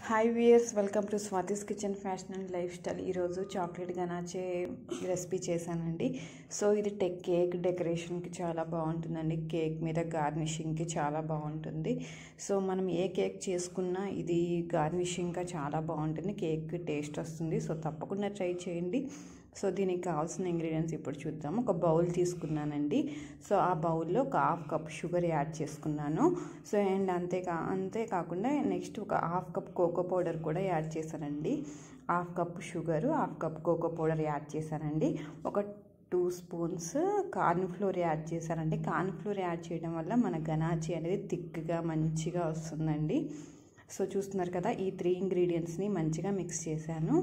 hi viewers welcome to Swathi's kitchen fashion and lifestyle ఈరోజు chocolate ganache recipe చేశానండి so ఇది టెక్ cake డెకరేషన్కి చాలా బాగుంటుందండి కేక్ మీద గార్నిషింగ్కి చాలా బాగుంటుంది సో మనం ఏ కేక్ చేసుకున్నా ఇది గార్నిషింగ్గా చాలా బాగుంటుంది కేక్ టేస్ట్ వస్తుంది సో తప్పకుండా ట్రై చేయండి సో దీనికి కావాల్సిన ఇంగ్రీడియంట్స్ ఇప్పుడు చూద్దాం ఒక బౌల్ తీసుకున్నానండి సో ఆ బౌల్లో ఒక హాఫ్ కప్ షుగర్ యాడ్ చేసుకున్నాను సో అండ్ అంతేకా అంతేకాకుండా నెక్స్ట్ ఒక హాఫ్ కప్ కోకో పౌడర్ కూడా యాడ్ చేశానండి half cup sugar half cup cocoa powder add చేశానండి ఒక two spoons cornflour add చేశానండి కార్న్ ఫ్లోర్ యాడ్ చేయడం వల్ల మన గనాచి అనేది థిక్గా మంచిగా వస్తుందండి సో చూస్తున్నారు కదా ఈ త్రీ ఇంగ్రీడియంట్స్ని మంచిగా మిక్స్ చేశాను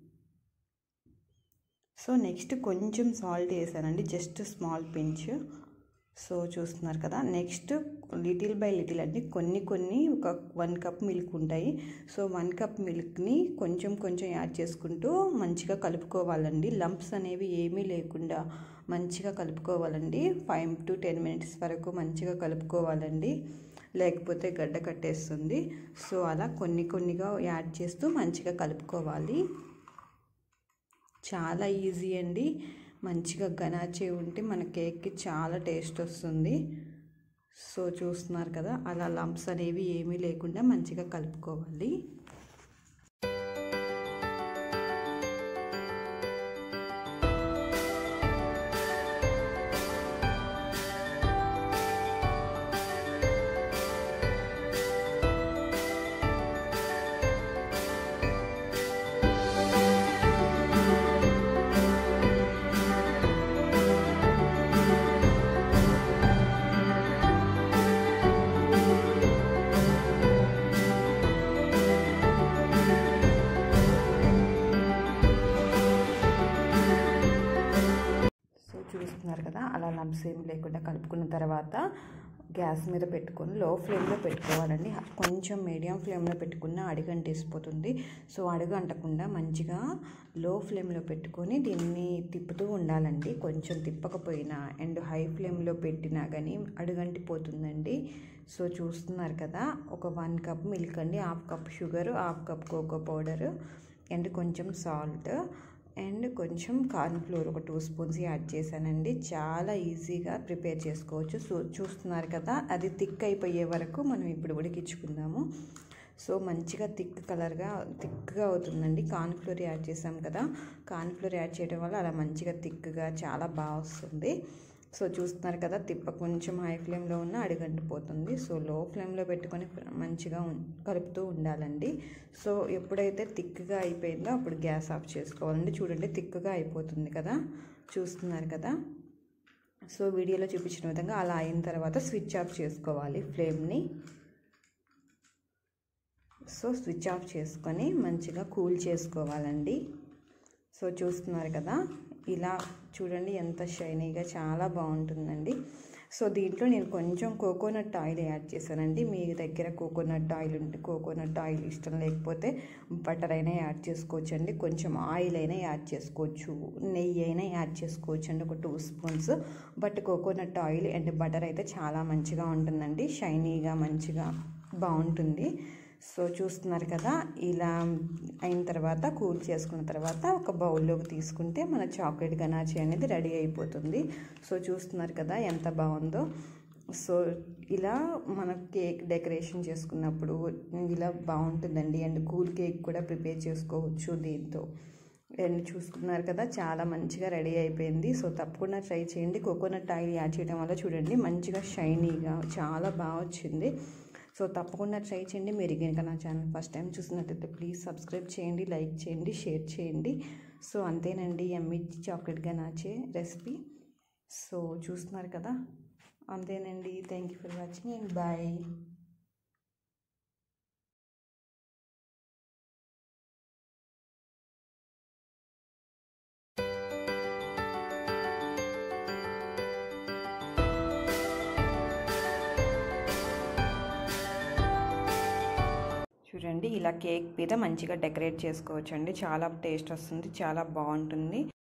సో నెక్స్ట్ కొంచెం సాల్ట్ వేసానండి జస్ట్ స్మాల్ పించ్ సో చూస్తున్నారు కదా నెక్స్ట్ లిటిల్ బై లిటిల్ అండి కొన్ని కొన్ని ఒక వన్ కప్ మిల్క్ ఉంటాయి సో వన్ కప్ మిల్క్ని కొంచెం కొంచెం యాడ్ చేసుకుంటూ మంచిగా కలుపుకోవాలండి లంప్స్ అనేవి ఏమీ లేకుండా మంచిగా కలుపుకోవాలండి ఫైవ్ టు టెన్ మినిట్స్ వరకు మంచిగా కలుపుకోవాలండి లేకపోతే గడ్డ కట్టేస్తుంది సో అలా కొన్ని కొన్నిగా యాడ్ చేస్తూ మంచిగా కలుపుకోవాలి చాలా ఈజీ అండి మంచిగా గనాచే ఉంటే మన కేక్కి చాలా టేస్ట్ వస్తుంది సో చూస్తున్నారు కదా అలా లంప్స్ అనేవి ఏమీ లేకుండా మంచిగా కలుపుకోవాలి సో చూస్తున్నారు కదా అలా లంప్స్ ఏం లేకుండా కలుపుకున్న తర్వాత గ్యాస్ మీద పెట్టుకొని లో ఫ్లేమ్లో పెట్టుకోవాలండి కొంచెం మీడియం ఫ్లేమ్లో పెట్టుకున్న అడుగంటేసిపోతుంది సో అడుగు అంటకుండా మంచిగా లో ఫ్లేమ్లో పెట్టుకొని దీన్ని తిప్పుతూ ఉండాలండి కొంచెం తిప్పకపోయినా అండ్ హై ఫ్లేమ్లో పెట్టినా కానీ అడుగంటిపోతుందండి సో చూస్తున్నారు కదా ఒక వన్ కప్ మిల్క్ అండి half cup sugar half cup cocoa powder and కొంచెం సాల్ట్ అండ్ కొంచెం కార్న్ ఫ్లోర్ ఒక టూ స్పూన్స్ యాడ్ చేశానండి చాలా ఈజీగా ప్రిపేర్ చేసుకోవచ్చు సో చూస్తున్నారు కదా అది థిక్ అయిపోయే వరకు మనం ఇప్పుడు ఉడికించుకుందాము సో మంచిగా థిక్ కలర్గా థిక్గా అవుతుందండి కార్న్ ఫ్లోర్ యాడ్ చేసాం కదా కార్న్ ఫ్లోర్ యాడ్ చేయడం వల్ల అలా మంచిగా థిక్గా చాలా బాగా వస్తుంది సో చూస్తున్నారు కదా తిప్ప కొంచెం హై ఫ్లేమ్లో ఉన్న అడిగంటిపోతుంది సో లో ఫ్లేమ్లో పెట్టుకొని మంచిగా కలుపుతూ ఉండాలండి సో ఎప్పుడైతే థిక్గా అయిపోయిందో అప్పుడు గ్యాస్ ఆఫ్ చేసుకోవాలండి చూడండి థిక్గా అయిపోతుంది కదా చూస్తున్నారు కదా సో వీడియోలో చూపించిన విధంగా అలా అయిన తర్వాత స్విచ్ ఆఫ్ చేసుకోవాలి ఫ్లేమ్ని సో స్విచ్ ఆఫ్ చేసుకొని మంచిగా కూల్ చేసుకోవాలండి సో చూస్తున్నారు కదా ఇలా చూడండి ఎంత షైనీగా చాలా బాగుంటుందండి సో దీంట్లో నేను కొంచెం కోకోనట్ ఆయిల్ యాడ్ చేశానండి మీ దగ్గర కోకోనట్ ఆయిల్ ఉంటే కోకోనట్ ఆయిల్ ఇష్టం లేకపోతే బటర్ అయినా యాడ్ చేసుకోవచ్చు అండి కొంచెం ఆయిల్ అయినా యాడ్ చేసుకోవచ్చు నెయ్యి అయినా యాడ్ చేసుకోవచ్చు అండి ఒక two spoons but coconut oil and butter అయితే చాలా మంచిగా ఉంటుందండి షైనీగా మంచిగా బాగుంటుంది సో చూస్తున్నారు కదా ఇలా అయిన తర్వాత కూల్ చేసుకున్న తర్వాత ఒక బౌల్లోకి తీసుకుంటే మన చాక్లెట్ గనాచి అనేది రెడీ అయిపోతుంది సో చూస్తున్నారు కదా ఎంత బాగుందో సో ఇలా మన కేక్ డెకరేషన్ చేసుకున్నప్పుడు ఇలా బాగుంటుందండి అండ్ కూల్ కేక్ కూడా ప్రిపేర్ చేసుకోవచ్చు దీంతో అండ్ చూసుకున్నారు కదా చాలా మంచిగా రెడీ అయిపోయింది సో తప్పకుండా ట్రై చేయండి కోకోనట్ ఆయిల్ యాడ్ చేయడం వల్ల చూడండి మంచిగా షైనీగా చాలా బాగా వచ్చింది సో తప్పకుండా ట్రై చేయండి మీరు కనుక నా ఛానల్ ఫస్ట్ టైం చూసినట్టయితే ప్లీజ్ సబ్స్క్రైబ్ చేయండి లైక్ చేయండి షేర్ చేయండి సో అంతేనండి ఎమ్మి చాక్లెట్గా నాచే రెసిపీ సో చూస్తున్నారు కదా అంతేనండి thank you for watching and bye చూడండి ఇలా కేక్ మీద మంచిగా డెకరేట్ చేసుకోవచ్చు అండి చాలా టేస్ట్ వస్తుంది చాలా బాగుంటుంది